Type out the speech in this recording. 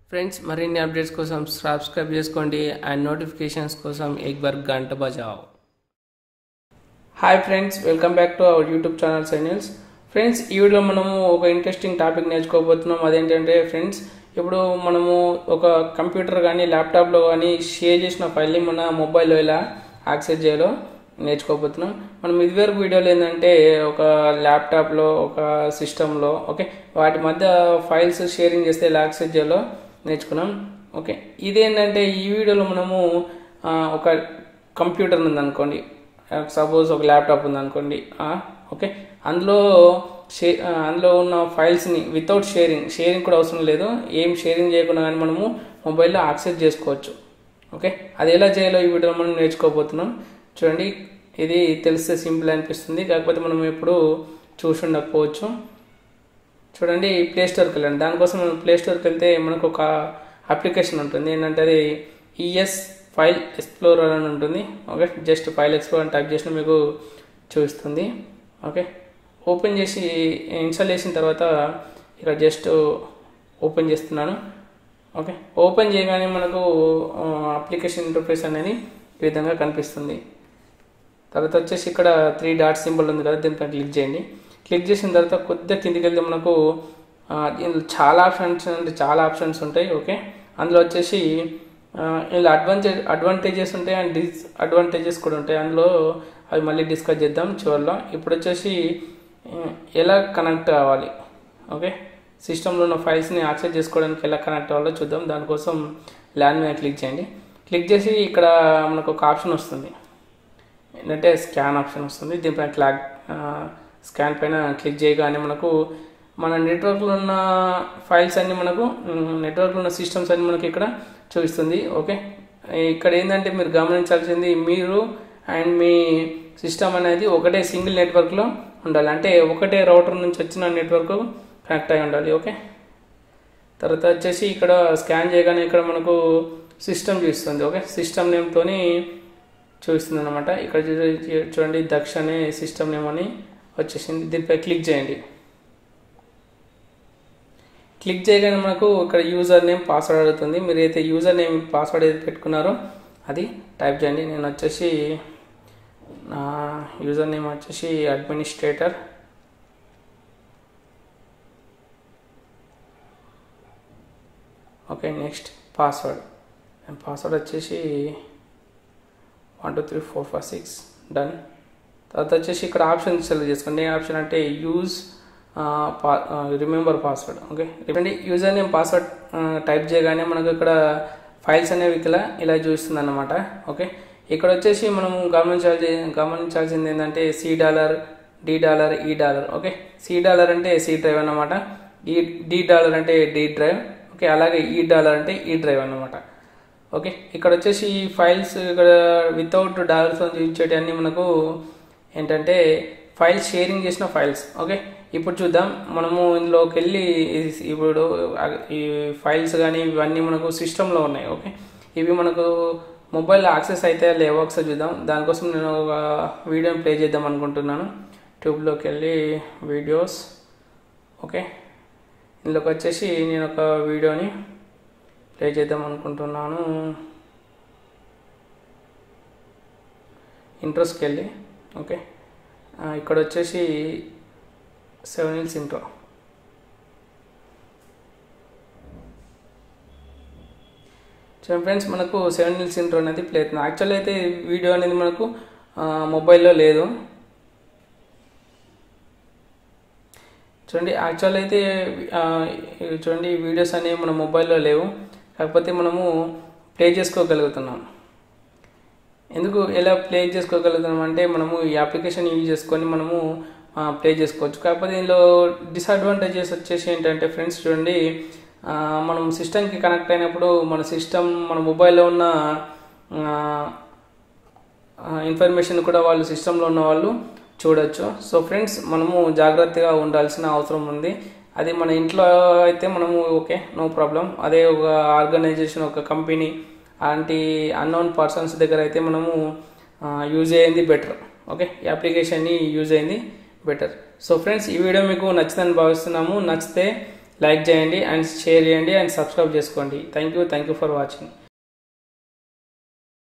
friends మరిన్ని updates కోసం subscribe చేసుకోండి అండ్ నోటిఫికేషన్స్ కోసం ఎక్ బార్ గంట బజావ్ hi friends welcome back to our YouTube channel సైనిల్స్ ఫ్రెండ్స్ ఈ వీడియోలో మనము ఒక ఇంట్రెస్టింగ్ టాపిక్ నేర్చుకోబోతున్నాం అదేంటంటే ఫ్రెండ్స్ ఇప్పుడు మనము ఒక కంప్యూటర్ కానీ ల్యాప్టాప్లో కానీ షేర్ చేసిన ఫైల్ని మన మొబైల్లో ఎలా యాక్సెస్ చేయాలో నేర్చుకోబోతున్నాం మనం ఇదివరకు వీడియోలో ఏంటంటే ఒక ల్యాప్టాప్లో ఒక సిస్టంలో ఓకే వాటి మధ్య ఫైల్స్ షేరింగ్ చేస్తే ఎలా యాక్సెస్ చేయాలో నేర్చుకున్నాం ఓకే ఇదేంటంటే ఈ వీడియోలో మనము ఆ, ఒక కంప్యూటర్ ఉందనుకోండి సపోజ్ ఒక ల్యాప్టాప్ ఉందనుకోండి ఆ, ఓకే అందులో షే ఆ, అందులో ఉన్న ఫైల్స్ని వితౌట్ షేరింగ్ షేరింగ్ కూడా అవసరం లేదు ఏం షేరింగ్ చేయకుండా కానీ మనము మొబైల్లో యాక్సెస్ చేసుకోవచ్చు ఓకే అది ఎలా చేయాలో ఈ వీడియోలో మనం నేర్చుకోబోతున్నాం చూడండి ఇది తెలిస్తే సింపుల్ అనిపిస్తుంది కాకపోతే మనం ఎప్పుడు చూసి ఉండకపోవచ్చు చూడండి ప్లే స్టోర్కి వెళ్ళండి దానికోసం మనం ప్లే స్టోర్కి వెళ్తే మనకు ఒక అప్లికేషన్ ఉంటుంది ఏంటంటే అది ఈఎస్ ఫైల్ ఎక్స్ప్లోరర్ అని ఉంటుంది ఓకే జస్ట్ ఫైల్ ఎక్స్ప్లోర్ అని టైప్ చేసిన మీకు చూపిస్తుంది ఓకే ఓపెన్ చేసి ఇన్స్టాల్ చేసిన తర్వాత ఇక్కడ జస్ట్ ఓపెన్ చేస్తున్నాను ఓకే ఓపెన్ చేయగానే మనకు అప్లికేషన్ ఇంటర్ఫేస్ అనేది ఈ విధంగా కనిపిస్తుంది తర్వాత వచ్చేసి ఇక్కడ త్రీ డాట్ సింబల్ ఉంది కదా దీనిపై క్లిక్ చేయండి క్లిక్ చేసిన తర్వాత కొద్దిగా కిందికి వెళ్తే మనకు ఆ, ఇందులో చాలా ఆప్షన్స్ అంటే చాలా ఆప్షన్స్ ఉంటాయి ఓకే అందులో వచ్చేసి ఆ, ఇందులో అడ్వాంటేజ్ అడ్వాంటేజెస్ ఉంటాయి అండ్ డిస్ అడ్వాంటేజెస్ కూడా ఉంటాయి అందులో అవి మళ్ళీ డిస్కస్ చేద్దాం చివరిలో ఇప్పుడు వచ్చేసి ఆ, ఎలా కనెక్ట్ కావాలి ఓకే సిస్టంలో ఉన్న ఫైల్స్ని యాక్సెస్ చేసుకోవడానికి ఎలా కనెక్ట్ అవ్వాలో చూద్దాం దానికోసం ల్యాండ్ మీద క్లిక్ చేయండి క్లిక్ చేసి ఇక్కడ మనకు ఒక ఆప్షన్ వస్తుంది ఏంటంటే స్కాన్ ఆప్షన్ వస్తుంది దీనిపైన క్లాక్ స్కాన్ పైన క్లిక్ చేయగానే మనకు మన నెట్వర్క్లో ఉన్న ఫైల్స్ అన్ని మనకు నెట్వర్క్లో ఉన్న సిస్టమ్స్ అన్ని మనకి ఇక్కడ చూపిస్తుంది ఓకే ఇక్కడ ఏంటంటే మీరు గమనించాల్సింది మీరు అండ్ మీ సిస్టమ్ అనేది ఒకటే సింగిల్ నెట్వర్క్లో ఉండాలి అంటే ఒకటే రౌటర్ నుంచి వచ్చిన నెట్వర్క్ కనెక్ట్ అయి ఉండాలి ఓకే తర్వాత వచ్చేసి ఇక్కడ స్కాన్ చేయగానే ఇక్కడ మనకు సిస్టమ్ చూపిస్తుంది ఓకే సిస్టమ్ నేమ్తోని చూపిస్తుంది అనమాట ఇక్కడ చూ- చూడండి దక్ష అనే సిస్టమ్ నేమ్ అని వచ్చేసింది దీనిపై క్లిక్ చేయండి క్లిక్ చేయగానే మనకు ఇక్కడ యూజర్ నేమ్ పాస్వర్డ్ అడుగుతుంది మీరు అయితే యూజర్ నేమ్ పాస్వర్డ్ ఏది పెట్టుకున్నారో అది టైప్ చేయండి నేను వచ్చేసి నా యూజర్ నేమ్ వచ్చేసి administrator okay next password password వచ్చేసి one two three four five six done తర్వాత వచ్చేసి ఇక్కడ ఆప్షన్ సెలెక్ట్ చేసుకోండి ఏ ఆప్షన్ అంటే యూజ్ రిమెంబర్ పాస్వర్డ్ ఓకే చెప్పండి యూజర్ నేమ్ పాస్వర్డ్ టైప్ చేయగానే మనకు ఇక్కడ ఫైల్స్ అనేవి ఇలా ఇలా చూపిస్తుంది అనమాట ఓకే ఇక్కడ వచ్చేసి మనం గమనించాల్సి గమనించాల్సింది ఏంటంటే C dollar D dollar E dollar okay C dollar అంటే సి డ్రైవ్ అన్నమాట ఈ డి డాలర్ అంటే డి డ్రైవ్ ఓకే అలాగే ఈ డాలర్ అంటే ఈ డ్రైవ్ అన్నమాట ఓకే ఇక్కడ వచ్చేసి ఈ ఫైల్స్ ఇక్కడ వితౌట్ డాలర్స్ చూపించేటన్నీ మనకు ఏంటంటే ఫైల్స్ షేరింగ్ చేసిన ఫైల్స్ ఓకే ఇప్పుడు చూద్దాం మనము ఇందులోకి వెళ్ళి ఈ- ఇప్పుడు ఈ ఫైల్స్ కానీ ఇవన్నీ మనకు సిస్టంలో ఉన్నాయి ఓకే ఇవి మనకు మొబైల్ యాక్సెస్ అయితే లేవో ఒకసారి చూద్దాం దానికోసం నేను ఒక వీడియోని ప్లే చేద్దాం అనుకుంటున్నాను ట్యూబ్లోకి వెళ్ళి వీడియోస్ ఓకే ఇందులోకి వచ్చేసి నేను ఒక వీడియోని ప్లే చేద్దాం అనుకుంటున్నాను ఇంట్రోస్కి వెళ్ళి ఓకే ఆ, ఇక్కడ వచ్చేసి సెవెన్ ఇల్స్ ఇంట్రో చూడండి ఫ్రెండ్స్ మనకు సెవెన్ ఇల్స్ ఇంట్రో అనేది ప్లే అవుతుంది యాక్చువల్ అయితే ఈ వీడియో అనేది మనకు ఆ, మొబైల్లో లేదు చూడండి యాక్చువల్ అయితే ఆ, ఇవి చూడండి ఈ వీడియోస్ అనేవి మన మొబైల్లో లేవు కాకపోతే మనము ప్లే చేసుకోగలుగుతున్నాం ఎందుకు ఎలా ప్లే చేసుకోగలుగుతున్నాం అంటే మనము ఈ అప్లికేషన్ యూజ్ చేసుకొని మనము ప్లే చేసుకోవచ్చు కాకపోతే దీనిలో డిసడ్వాంటేజెస్ వచ్చేసి ఏంటంటే ఫ్రెండ్స్ చూడండి ఆ, మనం సిస్టమ్కి కనెక్ట్ అయినప్పుడు మన సిస్టమ్ మన మొబైల్లో ఉన్న ఇన్ఫర్మేషన్ కూడా వాళ్ళు సిస్టంలో ఉన్న వాళ్ళు చూడొచ్చు సో ఫ్రెండ్స్ మనము జాగ్రత్తగా ఉండాల్సిన అవసరం ఉంది అది మన ఇంట్లో అయితే మనము ఓకే నో ప్రాబ్లం అదే ఒక ఆర్గనైజేషన్ ఒక కంపెనీ అలాంటి అన్నోన్ పర్సన్స్ దగ్గర అయితే మనము యూజ్ అయ్యింది బెటర్ ఓకే ఈ అప్లికేషన్ని యూజ్ అయింది బెటర్ సో ఫ్రెండ్స్ ఈ వీడియో మీకు నచ్చిందని భావిస్తున్నాము నచ్చితే లైక్ చేయండి అండ్ షేర్ చేయండి అండ్ సబ్స్క్రైబ్ చేసుకోండి thank you thank you for watching